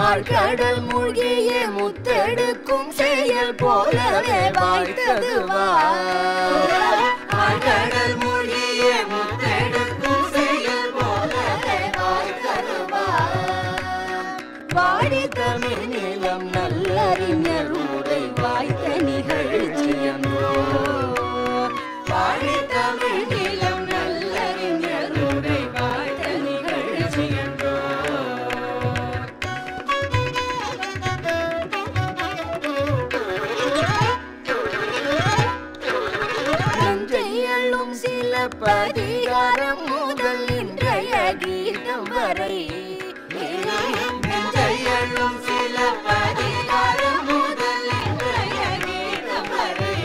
ஆழ்கடல் மூழ்கிய முத்தெடுக்கும் செயல் போலவே வாய்த்தது ஆழ்கடல் மூழ்கிய முத்தெடுக்கும் செயல் போலவே வாய்த்தது வாடி தமிழ் நிலம் நல்லறிஞர் உரை வாய்த்த நிகழ்ச்சியன்றோ வாடி தமிழ் நிலம் நல்லறிஞர் உரை வாய்த்த நிகழ்ச்சியன்றோ நஞ்சையள்ளும் சில பதிகாரம் முதல் இன்றைய கீதம் வரை நஞ்சையள்ளும் சில பதிகாரம் முதல் இன்றைய கீதம் வரை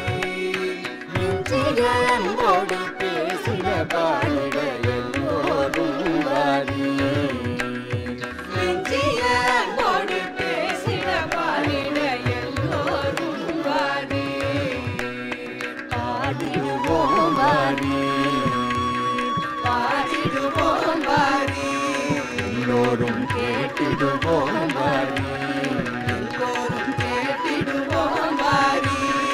நெஞ்சிகளோடு பேசின பாடிட எல்லோரும் வாரி நெஞ்சிகளோடு பேசின பாடிட எல்லோரும் வாரி பாடிடுவோம் வாரி பாடிடுவோம் வாரி எல்லோரும் கேட்டிடுவோம் வாரி எல்லோரும் கேட்டிடுவோம் வாரி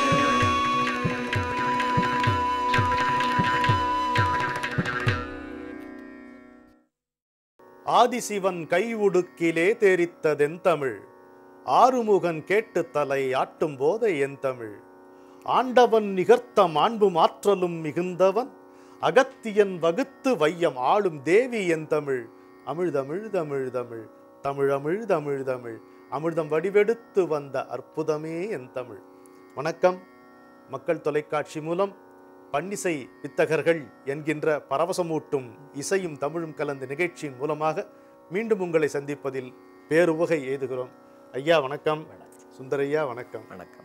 ஆதிசிவன் கை உடுக்கிலே தேரித்ததென் தமிழ் ஆறுமுகன் கேட்டு தலை ஆட்டும் போதை என் தமிழ் ஆண்டவன் நிகர்த்த மாண்பும் ஆற்றலும் மிகுந்தவன் அகத்தியன் வகுத்து வையம் ஆளும் தேவி என் தமிழ் அமிழ்தமிழ் தமிழ் தமிழ் தமிழமிழ் தமிழ் தமிழ் அமிர்தம் வடிவெடுத்து வந்த அற்புதமே என் தமிழ் வணக்கம் மக்கள் தொலைக்காட்சி மூலம் பன்னிசை வித்தகர்கள் என்கின்ற பரவசமூட்டும் இசையும் தமிழும் கலந்த நிகழ்ச்சியின் மூலமாக மீண்டும் உங்களை சந்திப்பதில் பேருவகை எய்துகிறோம் ஐயா வணக்கம் சுந்தரையா வணக்கம் வணக்கம்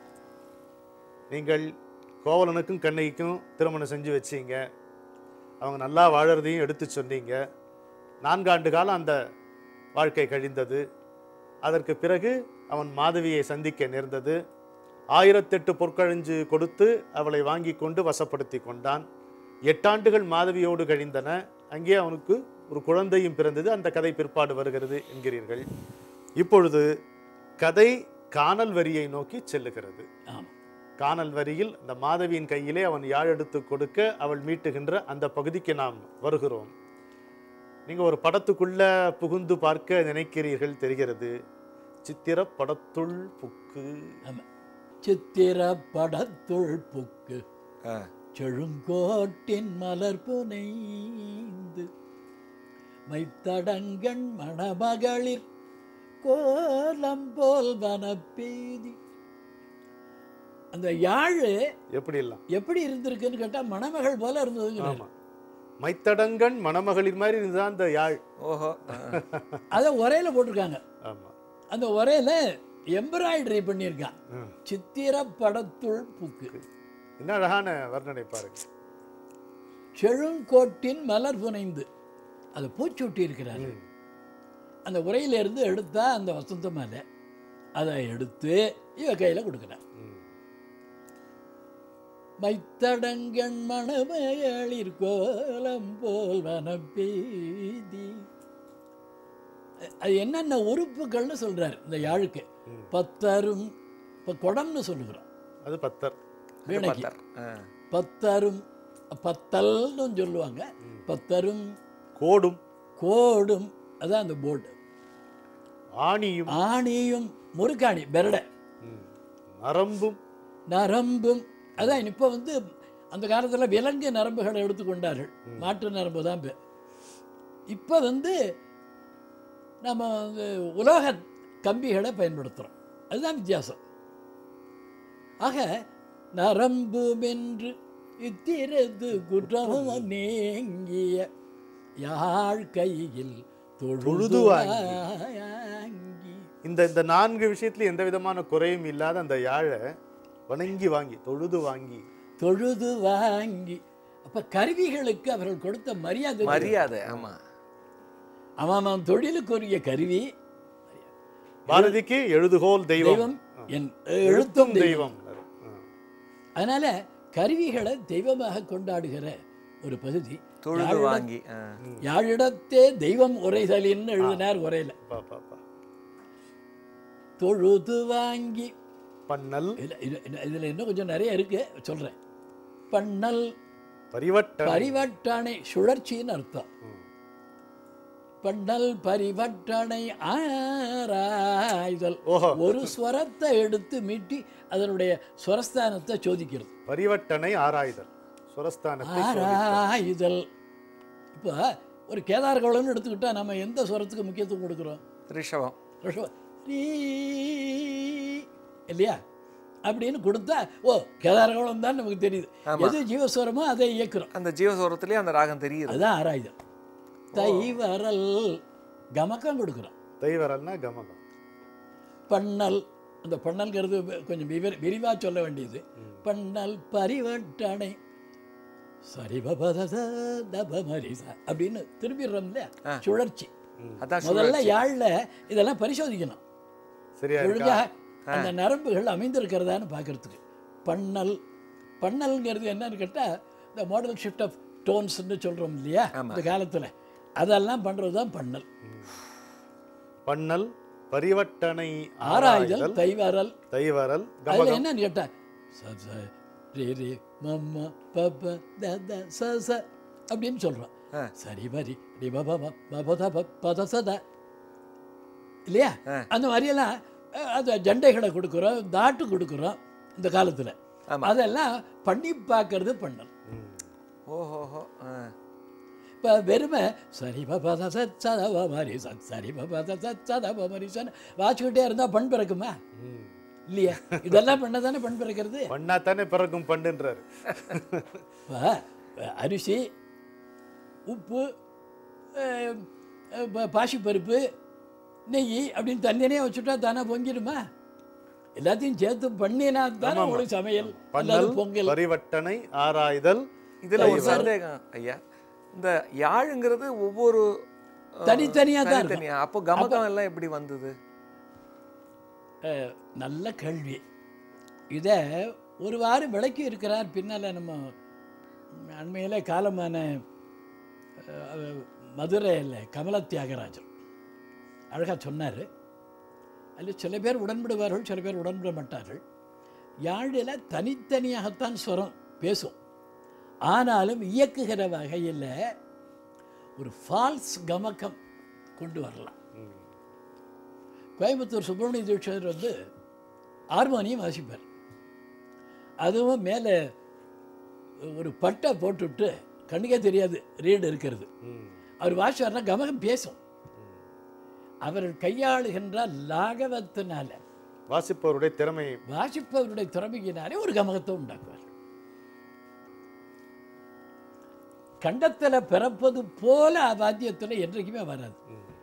நீங்கள் கோவலனுக்கும் கண்ணைக்கும் திருமணம் செஞ்சு வச்சீங்க அவங்க நல்லா வாழறதையும் எடுத்து சொன்னீங்க நான்காண்டு காலம் அந்த வாழ்க்கை கழிந்தது அதற்கு பிறகு அவன் மாதவியை சந்திக்க நேர்ந்தது ஆயிரத்தெட்டு பொற்கழிஞ்சு கொடுத்து அவளை வாங்கி கொண்டு வசப்படுத்தி கொண்டான் எட்டாண்டுகள் மாதவியோடு கழிந்தன அங்கே அவனுக்கு ஒரு குழந்தையும் பிறந்தது அந்த கதை பிற்பாடு வருகிறது என்கிறீர்கள் இப்பொழுது கதை காணல் வரியை நோக்கி செல்லுகிறது ஆமாம் காணல் வரியில் அந்த மாதவியின் கையிலே அவன் யாழ் எடுத்து கொடுக்க அவள் மீட்டுகின்ற அந்த பகுதிக்கு நாம் வருகிறோம் நீங்க ஒரு படத்துக்குள்ள புகுந்து பார்க்க நினைக்கிறீர்கள் தெரிகிறது சித்திர படத்துள் புக்கு சித்திர படத்துள் புக்கு ஆ, செழுங்கோட்டின் மலர் புனைந்து மைத்தடங்கண் மணமகளிர் கோலம் போல் வனப்பேதி அந்த யாழ் எப்படி எல்லாம் எப்படி இருந்திருக்குன்னு கேட்டா மணமகள் போல இருந்ததுங்கிறார் ஆமா மைத்தடங்கன் மணமகளிர் மாதிரி இருந்துதான் அந்த யாழ் ஓஹோ ஆ, அதை உரையில போட்டிருக்காங்க ஆமா அந்த உரையில எம்ப்ராய்டரி பண்ணியிருக்கான் ம். சித்திர படத்துள் புக்கு என்ன அழகான வர்ணனை பாருங்க செழுங்கோட்டின் மலர் புனைந்து அதை பூச்சூட்டி இருக்கிறார் ம். அந்த உரையில இருந்து எடுத்தா அந்த வசந்த மாலை அதை எடுத்து இவ கையில கொடுக்குறார் ம். மைத்தடங்கண் மணமகளிர் கோலம் போல் வனப்பேதி அது என்னென்ன உறுப்புகள்னு சொல்றார் இந்த யாழுக்கு ம். பத்தரும் இப்போ குடம்னு சொல்லுகிறோம் அது பத்தர் இது வீணைக்கு பத்தர். ஆ, பத்தரும் பத்தல்னு சொல்லுவாங்க பத்தரும் கோடும் கோடும் அதான் அந்த போர்டு ஆணியும் ஆணியும் முறுக்காணி பெரடை ம். நரம்பும் நரம்பும் அதான் இப்போ வந்து அந்த காலத்தில் விலங்கு நரம்புகளை எடுத்துக்கொண்டார்கள் மாட்டு நரம்பு தான் இப்போ இப்போ வந்து நம்ம வந்து உலோக கம்பிகளை பயன்படுத்துகிறோம் அதுதான் வித்தியாசம் ஆக நரம்புமென்று இத்திரது குற்றம் நீங்கிய யாழ் கையில் தொழுது தொழுது வாங்கி. வாங்கி இந்த இந்த நான்கு விஷயத்துல எந்த விதமான குறையும் இல்லாத அந்த யாழை வணங்கி வாங்கி தொழுது வாங்கி தொழுது வாங்கி அப்ப கருவிகளுக்கு அவர்கள் கொடுத்த மரியாதை தெரியும். மரியாதை ஆமா அவன் அவன் தொழிலுக்குரிய கருவி பாரதிக்கு எழுதுகோல் தெய்வம் தெய்வம் என் எழுத்தும் எழுத்தும் தெய்வம் தெய்வம் ஆ. அதனால கருவிகளை தெய்வமாக கொண்டாடுகிற ஒரு பகுதி தொழுது யாழிட- வாங்கி ஆ, யாழிடத்தே தெய்வம் உரைதலின்னு எழுதினார் உரையில பா, பா, பா. தொழுது வாங்கி பண்ணல் இல்ல, இது- இது- இதுல இன்னும் கொஞ்சம் நிறைய இருக்கு சொல்றேன் பண்ணல் பரிவட்ட பரிவட்டனை சுழற்சின்னு அர்த்தம் பண்ணல் பரிவட்டனை ஆராய்தல் ஓஹோ ஒரு ஸ்வரத்தை எடுத்து மீட்டி அதனுடைய ஸ்வரஸ்தானத்தை சோதிக்கிறது பரிவட்டனை ஆராய்தல் சுரஸ்தானத்தை சோதித்தல். ஆராய்தல் இப்போ ஒரு கேதார்கோளம்னு எடுத்துக்கிட்டா நம்ம எந்த ஸ்வரத்துக்கு முக்கியத்துவம் கொடுக்குறோம் ரிஷபம் ரிஷப- ரீ இல்லையா அப்படின்னு கொடுத்தா ஓ கேதாரகோளம் தான் நமக்கு தெரியுது ஆமா. எது ஜீவஸ்வரமோ அதை இயக்குறோம் அந்த ஜீவஸ்வரத்திலேயே அந்த ராகம் தெரியுது அதுதான் ஆராய்தல் தைவரல் கமக்கம் கொடுக்குறோம் தெய்வரல்னா கமகம் பண்ணல் அந்த பண்ணல்ங்கிறது கொஞ்சம் விவர விரிவாக சொல்ல வேண்டியது பண்ணல் பரிவட்டனை சரிபபதத தபமரிச அப்படின்னு திரும்பிடுறோம் இல்லையா ஆ. சுழற்சி அதான் முதல்ல சுழற்சி. யாழில் இதெல்லாம் பரிசோதிக்கணும் சரியா ஒழுங்கா இருக்கா அந்த நரம்புகள் அமைந்திருக்கிறதான்னு பார்க்கறதுக்கு பண்ணல் பண்ணல்ங்கிறது என்னன்னு கேட்டால் இந்த மாடல் ஷிஃப்ட் ஆஃப் டோன்ஸ்னு சொல்கிறோம் இல்லையா ஆமா. இந்த காலத்தில் அதெல்லாம் பண்ணுறது தான் பண்ணல் பண்ணல் பரிவட்டனை ஆராய்தல் ஆராய்தல் தைவாரல் தெய்வரல் அதில் கமகம் என்னன்னு கேட்டா ச ச ரே ரே மம்ம பப்ப த த ச ச அப்படின்னு சொல்கிறோம் ஆ. சரி மரி ரி ப ப ப ப ப த ப ப த ச த இல்லையா ஆ. அந்த மாதிரியெல்லாம் அஹ், அந்த ஜண்டைகளை கொடுக்குறோம் தாட்டு கொடுக்குறோம் இந்த காலத்தில் ஆமா. அதெல்லாம் பண்ணி பார்க்கறது பண்ணல் ஓஹோஹோ ஆ. இப்போ வெறுமை சரி பத சத் சதவ மாதிரி சத் சரி பத சத் சதவ மாதிரி சன் வாசிக்கிட்டே இருந்தால் பண் பிறக்குமா ம். இல்லையா இதெல்லாம் பண்ண தானே பண் பிறக்கிறது பண்ணா தானே பிறக்கும் பண்ணுன்றாரு இப்போ அரிசி உப்பு அஹ், அஹ், ப- பாசிப்பருப்பு நெய் அப்படின்னு தனித்தனியாக வச்சுட்டா தானே பொங்கிடுமா எல்லாத்தையும் சேர்த்து பண்ணினா தானே உங்களுக்கு சமையல் அல்லது பண்ணல் பொங்கல் பரிவட்டனை ஆராய்தல் இதுல ஒரு தெய்வரல். சந்தேகம் ஐயா இந்த யாழுங்கிறது ஒவ்வொரு அஹ், தனித்தனியா தான் இருக்கும். தனித்தனியா அப்போ கமகம் எல்லாம் எப்படி வந்தது அஹ், நல்ல கேள்வி இதை ஒரு வாரம் விளக்கி இருக்கிறார் பின்னால் நம்ம அண்மையிலே காலமான அஹ், மதுரையில் கமல தியாகராஜர் அழகாக சொன்னார் அதில் சில பேர் உடன்படுவார்கள் சில பேர் உடன்பட மாட்டார்கள் யாழில் தனித்தனியாகத்தான் ஸ்வரம் பேசும் ஆனாலும் இயக்குகிற வகையில் ஒரு ஃபால்ஸ் கமக்கம் கொண்டு வரலாம் கோயம்புத்தூர் சுப்பிரமணிய தீட்சிதர் வந்து ஹார்மோனியம் வாசிப்பார் அதுவும் மேலே ஒரு பட்டை போட்டுவிட்டு கண்ணுக்கே தெரியாது ரீடு இருக்கிறது ம். அவர் வாசிவார்னா கமகம் பேசும் அவர் கையாளுகின்ற லாகவத்தினால வாசிப்பவருடைய திறமை வாசிப்பவருடைய திறமையினாலே ஒரு கமகத்தை உண்டாக்குவார் கண்டத்தில் பிறப்பது போல வாத்தியத்தில் என்றைக்குமே வராது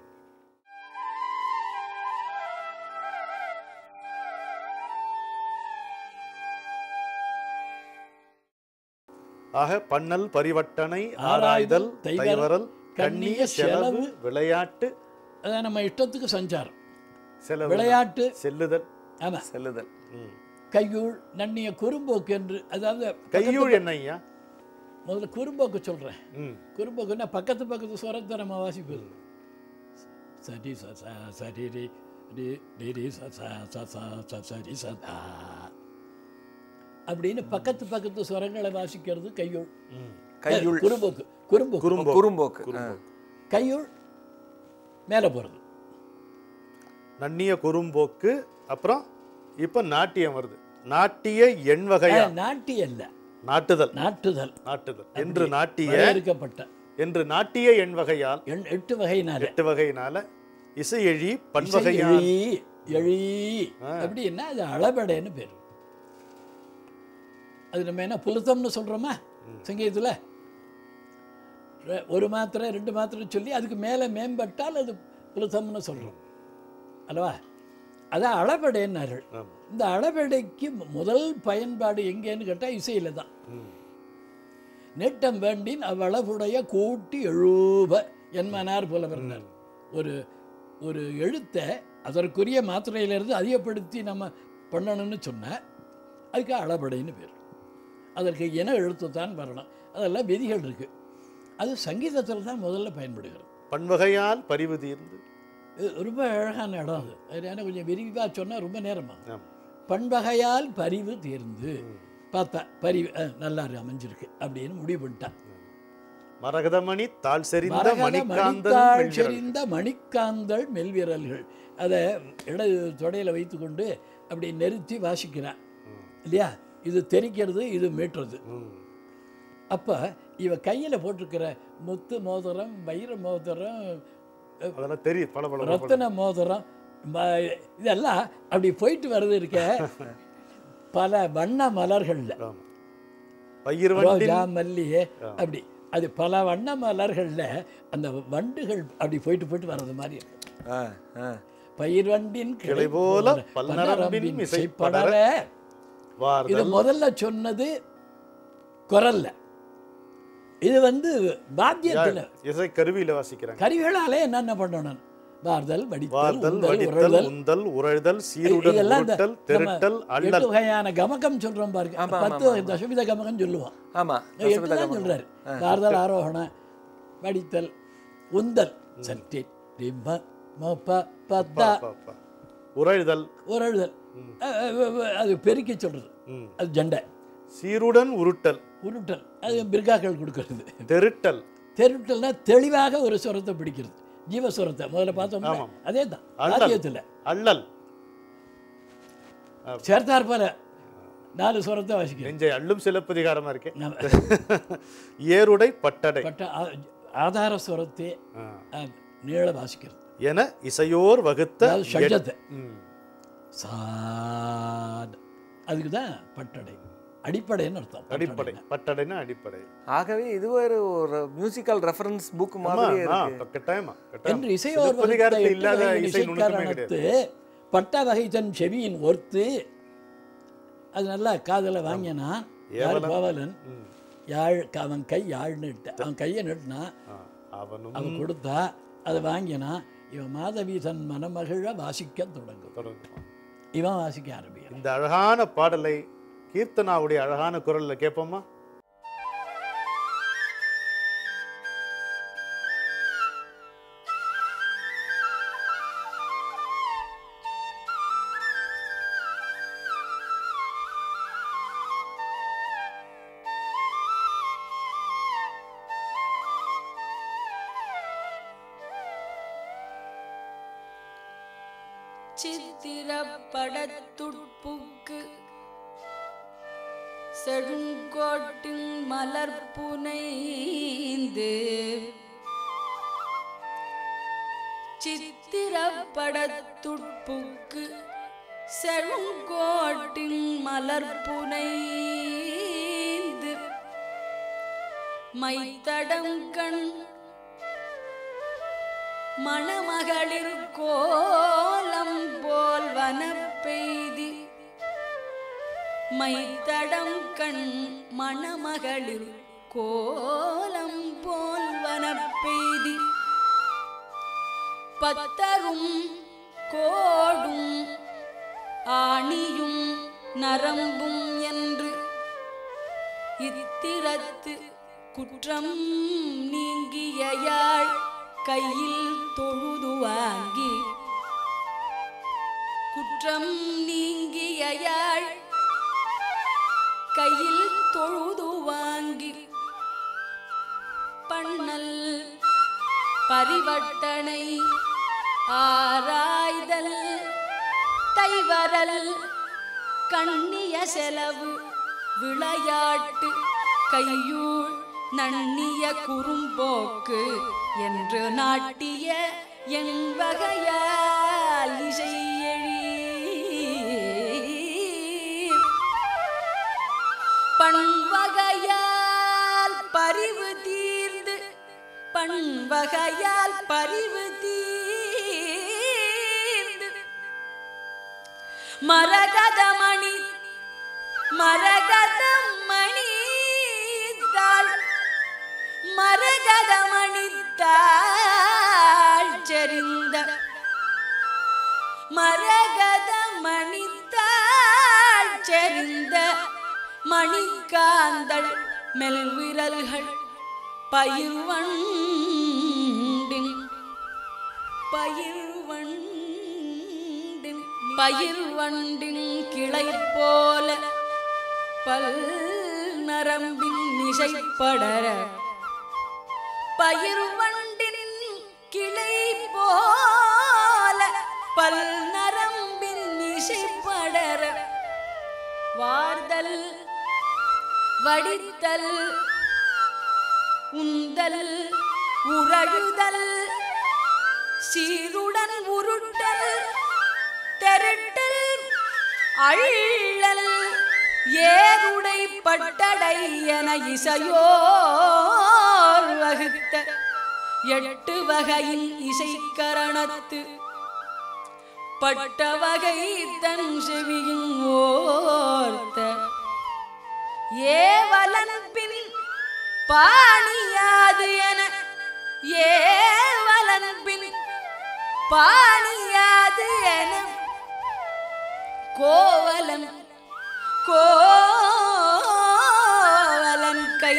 ஆக பண்ணல் பரிவட்டனை ஆராய்தல் தைவரல், தைவரல் கண்ணிய கண்ணிய செலவு செலவு, விளையாட்டு அதான் நம்ம இஷ்டத்துக்கு சஞ்சாரம் செலவு விளையாட்டு செல்லுதல் ஆமாம் செல்லுதல் ம். கையூழ் நன்னிய குறும்போக்கு என்று அதாவது கையூழ் என்ன ஐயா முதல்ல குறும்போக்கு சொல்கிறேன் ம் குறும்போக்குன்னா பக்கத்து பக்கத்து ஸ்வரத்தை நம்ம வாசிப்பது சரி ச ச சரி ரி ரி ரி ரி ச ச ச ச ச சரி ச தா அப்படின்னு பக்கத்து பக்கத்து ஸ்வரங்களை வாசிக்கிறது கையூழ் ம். கையுள் குறும்போக்கு குறும்போக்கு குறும்போ குறும்போக்கு ஆ. கையூழ் மேலே போகிறது நன்னிய குறும்போக்கு அப்புறம் இப்ப நாட்டியம் வருது நாட்டிய எண் வகையா நாட்டி அல்ல நாட்டுதல் நாட்டுதல் நாட்டுதல் என்று நாட்டிய வரையறுக்கப்பட்ட என்று நாட்டிய எண் வகையால் எண் எட்டு வகையினால எட்டு வகையினால இசை எழி இசை பன்வகையால் எழி எழி ஆ. அப்படின்னா அது அளபடைன்னு பேர் அது நம்ம என்ன புலுத்தம்னு சொல்கிறோமா சங்கீதத்தில் ஒரு மாத்திரை ரெண்டு மாத்திரை சொல்லி அதுக்கு மேலே மேம்பட்டால் அது புலுத்தம்னு சொல்கிறோம் அல்லவா அதான் அளபடைன்னார்கள் ஆமா. இந்த அளபெடைக்கு முதல் பயன்பாடு எங்கேன்னு கேட்டால் இசையில் தான் ம். நீட்டம் வேண்டின் அவ்வளவுடைய கூட்டி எழுப என்மனார் புலவர்னார் ஒரு ஒரு எழுத்தை அதற்குரிய மாத்திரையிலிருந்து அதிகப்படுத்தி நம்ம பண்ணணும்னு சொன்னால் அதுக்கு அளபடைன்னு பேர் அதற்கு இன எழுத்து தான் வரணும் அதெல்லாம் விதிகள் இருக்குது அது சங்கீதத்தில் தான் முதல்ல பயன்படுகிறது பன்வகையால் பரிவு தீர்ந்து இது ரொம்ப அழகான இடம் அது அது ஏன்னா கொஞ்சம் விரிவாக சொன்னால் ரொம்ப நேரமாகும் ஆம். பண்பகையால் பரிவு தீர்ந்து பார்த்தா பரிவு அஹ், நல்லா இருக்கு, அமைஞ்சிருக்கு அப்படின்னு முடிவு பண்ணிட்டான் மரகதமணி தாழ் செறிந்த மரகத மணிக்காந்தன் மணித்தாள் மெல்விரல். செறிந்த மணிக்காந்தள் மெல்விரல்கள் அதை இடது தொடையில் வைத்துக்கொண்டு அப்படி நிறுத்தி வாசிக்கிறான் இல்லையா இது தெரிக்கிறது இது மீட்டுறது ம். அப்போ இவ கையில் போட்டிருக்கிற முத்து மோதிரம் வைர மோதிரம் அதெல்லாம் தெரியும் பல பல பல ரத்தின மோதிரம் ம- இதெல்லாம் அப்படி போயிட்டு வர்றது இருக்க பல வண்ண மலர்கள்ல ஆமா பயிர் வண்டில் ரோஜா மல்லிகை அப்படி அது பல வண்ண மலர்கள்ல அந்த வண்டுகள் அப்படி போயிட்டு போயிட்டு வர்றது மாதிரி இருக்கு ஆ ஆ பயிர் வண்டின் கிளை போல பல்நரம்பின் இசை படர இது வார்தல் முதல்ல சொன்னது குரல்ல இது வந்து வாத்தியத்துல இசை கருவியில வாசிக்கிறாங்க கருவிகளாலே என்னென்ன பண்ணணும் வார்தல் வடித்தல் வார்தல் உந்தல் வடித்தல் உரழுதல் உந்தல் உரழ்தல் சீருடன் இதெல்லாம் இந்த உருட்டல் நம்ம தெருட்டல் எட்டு அள்ளல் வகையான கமகம் சொல்றோம் பாருங்க ஆமா, பத்து வகை தசமித கமகம் சொல்லுவோம் ஆமா எட்டு தான் சொல்றாரு வார்தல் ஆரோகணம் வடித்தல் உந்தல் சற்றே டிம்ப மப்ப பத்தா பா, பா. உரழ்தல் உரழுதல் அஹ், அஹ், அஹ், அது பெருக்கி சொல்றது ம். அது ஜண்டை சீருடன் உருட்டல் உருட்டல் அது பிர்காக்கள் கொடுக்கறது தெருட்டல் தெருட்டல்னா தெளிவாக ஒரு சுரத்தை பிடிக்கிறது ஜீவஸ்வரத்தை முதல்ல பார்த்தோம்னா ஆமாம். அதே தான் அள்ளல். வாத்தியத்தில் அள்ளல் சேர்த்தார் போல நாலு சுரத்தை வாசிக்கிறேன் நெஞ்சை அள்ளும் சிலப்பதிகாரமா இருக்கே நம்ம ஏருடை பட்டடை பட்ட ஆ- ஆதார சுரத்தை ஆ. ஆ, நீள வாசிக்கிறது என இசையோர் வகுத்த அதாவது ஷட்ஜத்தை ம். சாட் அதுக்கு தான் பட்டடை அடிப்படைன்னு அர்த்தம் அடிப்படை பட்டடைன்னா. பட்டடைன்னா அடிப்படை ஆகவே இது ஒரு ஒரு மியூசிக்கல் ரெஃபரன்ஸ் புக் ஆமா மாதிரி ஆ, இருக்கு கட்டாயமா கட்டாயமா என்று இசையோர் வகுத்த சிலப்பதிகாரத்தில் எட்டு இல்லாத வகையின் இசை நுணுக்கமே கிடையாது இசைக்காரணத்து பட்ட வகை தன் செவியின் ஒர்த்து அது நல்லா காதுல வாங்கினா யார் ஏவலன். கோவலன் ம். யாழ் அவன் கை யாழ் நீட்ட அவன் கையை நீட்டினா ஆ, அவனும் அவன் கொடுத்தா அதை வாங்கினா இவன் மாதவி தன் மணமகிழ வாசிக்க தொடங்கும் தொடங்குவான் இவன் வாசிக்க ஆரம்பிக்கிறான் இந்த அழகான பாடலை கீர்த்தனாவுடைய அழகான குரல்ல கேட்போமா சித்திரப்படத்துட்புக்கு செழுங்கோட்டின் மலர்ப்புனைந்து சித்திரப்படத்துட்புக்கு செழுங்கோட்டின் மலர்ப்புனைந்து மைத்தடங்கண் மணமகளிர் கோலம் போல் வனப்பெய்தி மைத்தடம் கண் மணமகளிர் கோலம் போல் வனப்பெய்தி பத்தரும் கோடும் ஆணியும் நரம்பும் என்று இத்திரத்து குற்றம் நீங்கிய யாழ் கையில் தொழுது வாங்கி குற்றம் நீங்கிய யாழ் கையில் தொழுது வாங்கி பண்ணல் பரிவட்டனை ஆராய்தல் தைவரல் கண்ணிய செலவு விளையாட்டு கையூழ் நன்னிய குறும்போக்கு என்று நாட்டிய என் வகையால் இசையெழி பண்வகையால் பரிவு தீர்ந்து பண்வகையால் பரிவு தீர்ந்து மரகதமணி மரகதமணி தாள் மரகதமணி தாள் செறிந்த மரகதமணி தாள் செறிந்த மணிக்காந்தள் மெல்விரல்கள் பயிர்வண்டின் பயிர்வண்டின் பயிர் வண்டின் கிளை போல பல் நரம்பின் மிசைப்படர பயிர் வண்டின் கிளை போல பல் நரம்பின் மிசைப்படர வார்தல் வடித்தல் உந்தல் உரழுதல் சீருடன் உருட்டல் தெருட்டல் அள்ளல் ஏருடை பட்டடை என இசையோர் வகுத்த எட்டு வகையின் இசைக்கரணத்து பட்ட வகை தன் செவியின் ஓர்த்த ஏவலன் பின் பாணியாது என ஏவலன் பின் பாணியாது என கோவலன் கோவலன் கை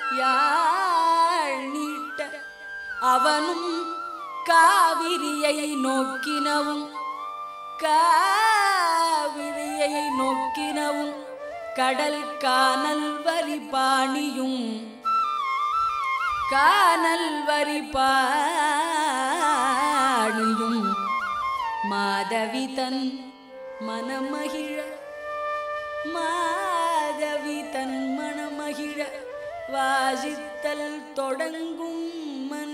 யாழ் நீட்ட அவனும் காவிரியை நோக்கினவும் காவிரியை நோக்கினவும் கடல் கானல் வரி பாணியும் கானல் வரி பாணியும் மாதவி தன் மனமகிழ மாதவி தன் மனமகிழ வாசித்தல் தொடங்கும் மன்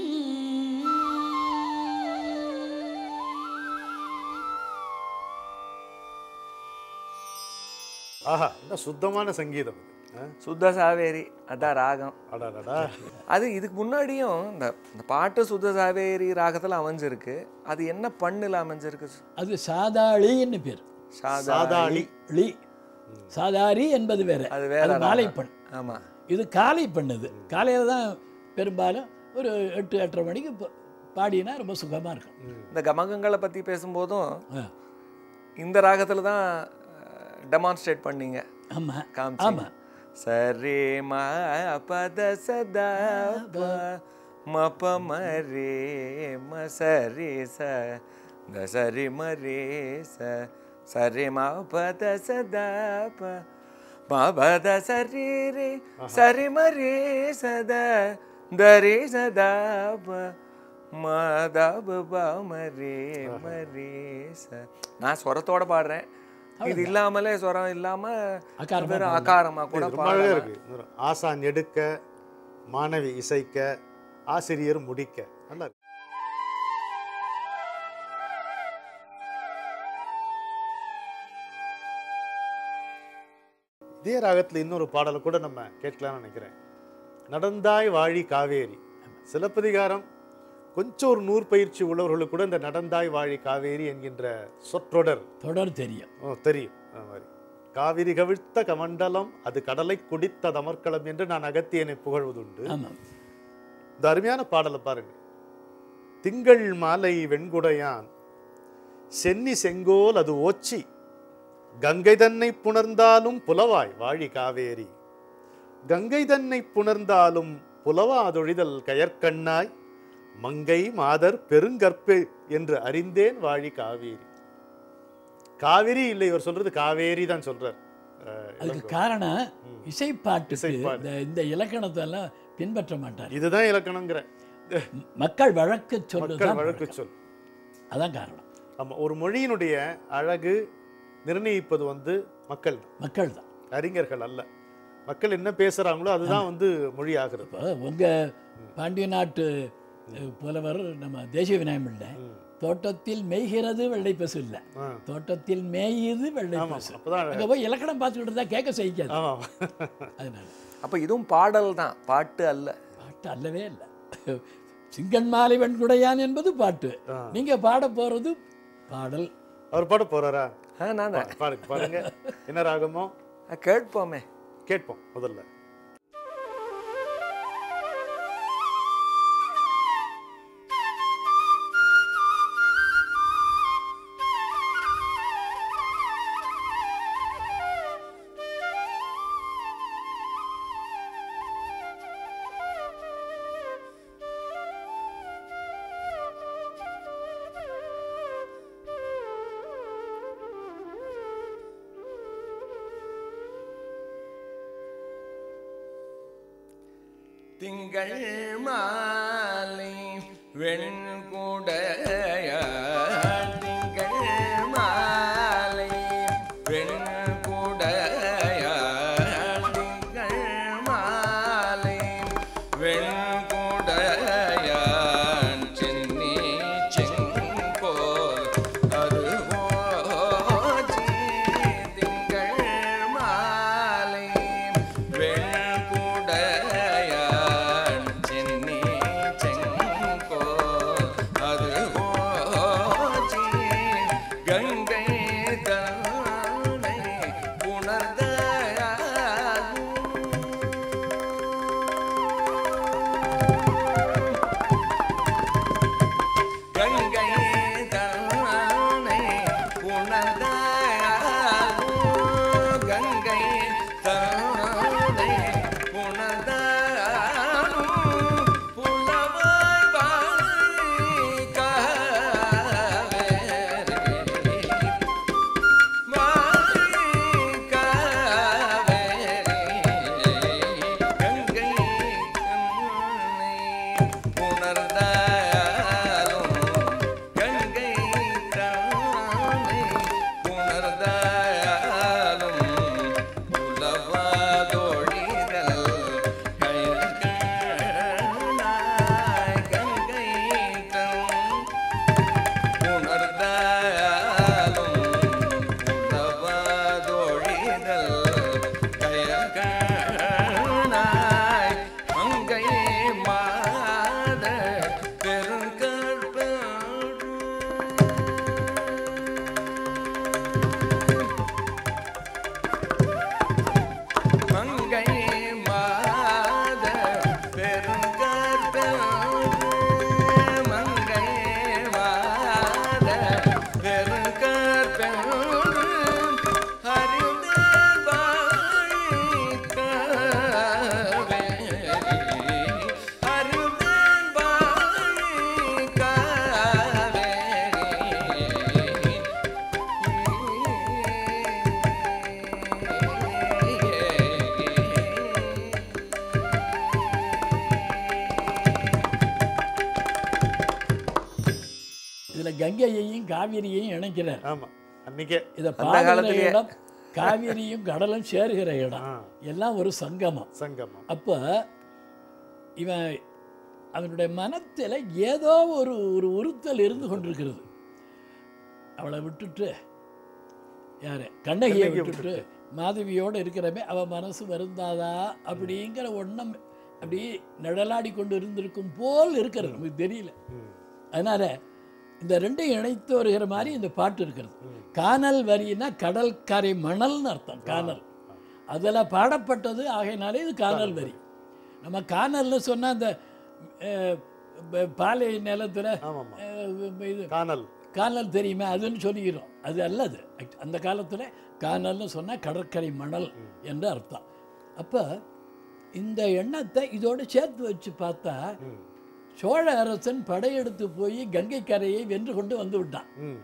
ஆஹா என்ன சுத்தமான சங்கீதம் இது ஆ? சுத்த சாவேரி அதான் ராகம் அடாடா அது இதுக்கு முன்னாடியும் இந்த இந்த பாட்டு சுத்த சாவேரி ராகத்தில் அமைஞ்சிருக்கு அது என்ன பண்ணில் அமைஞ்சிருக்கு அது சாதாளின்னு பேர் சாதா சாதாளி ளி சாதாரி என்பது வேற அது வேற அது மாலை பெண் ஆமாம் இது காலை பண்ணுது காலையில் தான் பெரும்பாலும் ஒரு எட்டு எட்டரை மணிக்கு ப- பாடினா ரொம்ப சுகமாக இருக்கும் இந்த கமகங்களை பற்றி பேசும்போதும் ஆ, இந்த ராகத்தில் தான் டெமான்ஸ்ட்ரேட் பண்ணீங்க ஆமாம் காமிச்சீங்க ஆமாம் சரே ம பத சதா ப ம ப ம ரே ம சரி ச த சரி ம ரே ச சரி ம பத சதா ப ம பத சரி ரே சரி ம ரே சத த ரே சதா ப ம த ப ப ம ரே ம ரே ச நான் ஸ்வரத்தோட பாடுறேன் இது இல்லாமலே ஸ்வரம் இல்லாம அகாரமா வெறும் அகாரமா கூட இது ரொம்ப அழகா பாடலாம் இருக்கு இன்னொரு ஆசான் எடுக்க மாணவி இசைக்க ஆசிரியர் முடிக்க நல்லா இருக்கு இதே ராகத்துல இன்னொரு பாடலை கூட நம்ம கேட்கலாம்னு நினைக்கிறேன் நடந்தாய் வாழி காவேரி சிலப்பதிகாரம் கொஞ்சம் ஒரு நூறு பயிற்சி உள்ளவர்களுக்கு கூட இந்த நடந்தாய் வாழி காவேரி என்கின்ற சொற்றொடர் தொடர் தெரியும் ஓ தெரியும் அது மாதிரி காவிரி கவிழ்த்த கமண்டலம் அது கடலை குடித்த தமர்க்களம் என்று நான் அகத்தியனை புகழ்வதுண்டு ஆமாம் இந்த அருமையான பாடலை பாருங்க திங்கள் மாலை வெண்குடையான் சென்னி செங்கோல் அது ஓச்சி கங்கை தன்னை புணர்ந்தாலும் புலவாய் வாழி காவேரி கங்கை தன்னை புணர்ந்தாலும் புலவாதொழிதல் கயற்கண்ணாய் மங்கை மாதர் பெருங்கற்பு என்று அறிந்தேன் வாழி காவேரி காவிரி இல்லை இவர் சொல்றது காவேரி தான் சொல்றார் அஹ், அதுக்கு இளங்கோ. காரணம் ம். இசைப்பாட்டுக்கு இசைப்பாட்டு. இந்த இந்த இலக்கணத்தை எல்லாம் பின்பற்ற மாட்டார் இதுதான் இலக்கணங்கிற மக்கள் வழக்கு மக்கள் சொல்லுதான் வழக்கு சொல் அதான் காரணம் ஆமா ஒரு மொழியினுடைய அழகு நிர்ணயிப்பது வந்து மக்கள் தான். மக்கள் தான் அறிஞர்கள் அல்ல மக்கள் என்ன பேசுறாங்களோ அதுதான் வந்து மொழி ஆகிறது இப்போ உங்கள் பாண்டிய நாட்டு அஹ், புலவர் நம்ம தேசிய விநாயகம் இல்லை ம். தோட்டத்தில் மேய்கிறது வெள்ளை பசு இல்லை ஆ. தோட்டத்தில் மேயுது வெள்ளை ஆமா பசு அப்பதான் அங்கே அழகு. போய் இலக்கணம் பார்த்துக்கிட்டு இருந்தா கேட்க சகிக்காது ஆமா அதனால அப்ப இதுவும் பாடல் தான் பாட்டு அல்ல பாட்டு அல்லவே இல்லை சிங்கன் மாலை வெண்குடையான் என்பது பாட்டு ஆ. நீங்க பாட போறது பாடல் அவர் பாட போறாரா ஆ, நான் தான். பாருங்க பாருங்க என்ன ராகமோ ஆ, கேட்போமே கேட்போம் முதல்ல திங்கள் மாலை வெண்குடைய திங்கள் மாலை வெண்குடைய திங்கள் மாலை வெண்குடைய சென்னி செங்கோல் அது போற்றி திங்கள் மாலை வெண்குடைய சென்னி செங்கோல் அது போற்றி கங்கை தன்னை உணர்ந்த கங்கை தன்னை உணர்ந்த கங்கை தன்னை உணர்ந்த புலவாய் வாய் காவேரி உணர்ந்தாலும் உணவதொழிதல் கயகனாய் மங்கை மாத பெருங்கற்பு மங்கை மாத பெருங்கற்பு மங்கை மாத பெருங்கற்பு அறிந்த வாழி காவேரி அறிந்த வாழி காவேரி இதுல கங்கையையும் காவிரியையும் இணைக்கிறார் ஆமா அன்னைக்கே இதை அந்த பாடுகிற காலத்திலேயே. இடம் காவிரியும் கடலும் சேருகிற இடம் ஆ, எல்லாம் ஒரு சங்கமம் சங்கமம் அப்போ இவன் அவனுடைய மனத்தில் ஏதோ ஒரு ஒரு உறுத்தல் இருந்து கொண்டிருக்கிறது அவளை விட்டுட்டு யாரு கண்ணகியை கண்ணகியை விட்டுட்டு மாதவியோடு இருக்கிறமே அவன் மனசு வருந்தாதா அப்படிங்கிற ஒண்ணம் அப்படி நிழலாடி கொண்டு இருந்திருக்கும் போல் இருக்கிறது நமக்கு தெரியல ம், அதனால இந்த ரெண்டையும் இணைத்து வருகிற மாதிரி இந்த பாட்டு இருக்கிறது ம். கானல் வரின்னா கடற்கரை மணல்னு அர்த்தம் கானல் அதில் பாடப்பட்டது ஆகையினாலே இது கானல் வரி நம்ம கானல்னு சொன்னால் அந்த அஹ், ப- பாலை நிலத்தில் ஆமாம்மா இது காணல் கானல் தெரியுமே அதுன்னு சொல்லிக்கிறோம் அது அல்லது அந்த காலத்தில் கானல்னு சொன்னால் கடற்கரை மணல் என்று அர்த்தம் அப்போ இந்த எண்ணத்தை இதோடு சேர்த்து வச்சு பார்த்தா ம், சோழ அரசன் படையெடுத்து போய் கங்கை கரையை வென்று கொண்டு வந்து விட்டான் ம்,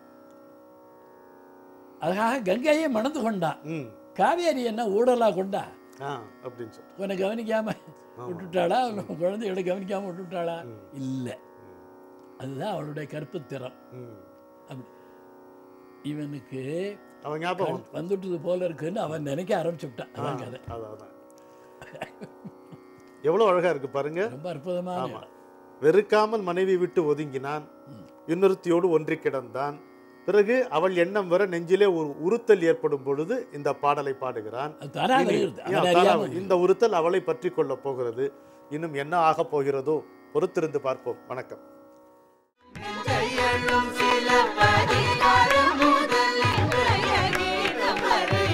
அதுக்காக கங்கையை மணந்து கொண்டான் ம். காவேரி என்ன ஊடலா கொண்டா ஆ அப்படின்னு சொல்லி உன்னை கவனிக்காம விட்டுட்டாளா உன் குழந்தையோட கவனிக்காம விட்டுட்டாளா இல்லை அதுதான் அவளுடைய கற்புத்திறம் ம். அப்படி இவனுக்கு அவன் ஞாபகம் வந்து. வந்துட்டது போல இருக்குன்னு அவன் நினைக்க ஆரம்பிச்சுட்டான் அதான் கதை அதான் அதான் எவ்வளவு அழகா இருக்கு பாருங்க ரொம்ப அற்புதமான ஆமா. இடம். வெறுக்காமல் மனைவி விட்டு ஒதுங்கினான் இன்னொருத்தியோடு ஒன்றி கிடந்தான் பிறகு அவள் எண்ணம் வர நெஞ்சிலே ஒரு உறுத்தல் ஏற்படும் பொழுது இந்த பாடலை பாடுகிறான் அது தானா இனி- வருகிறது ஏன் அவன் தானா அறியாம வரு- இந்த உறுத்தல் அவளை பற்றி கொள்ள போகிறது இன்னும் என்ன ஆகப் போகிறதோ பொறுத்திருந்து பார்ப்போம் வணக்கம் கையெழும் சில பதிகாரம் முதல் இன்றைய கீதம் வரை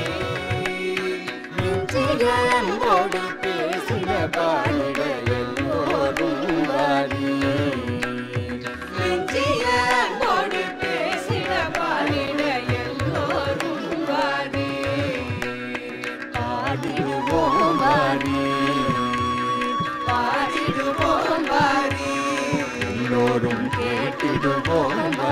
நெஞ்சிலன்போடு பேசின பாடல் எல்லோரும் வாரி நெஞ்சிலன்போடு பேசின பாடிட எல்லோரும் வாரி பாடிடுவோம் வாரி பாடிடுவோம் வாரி எல்லோரும் கேட்டிடுவோம் வாரி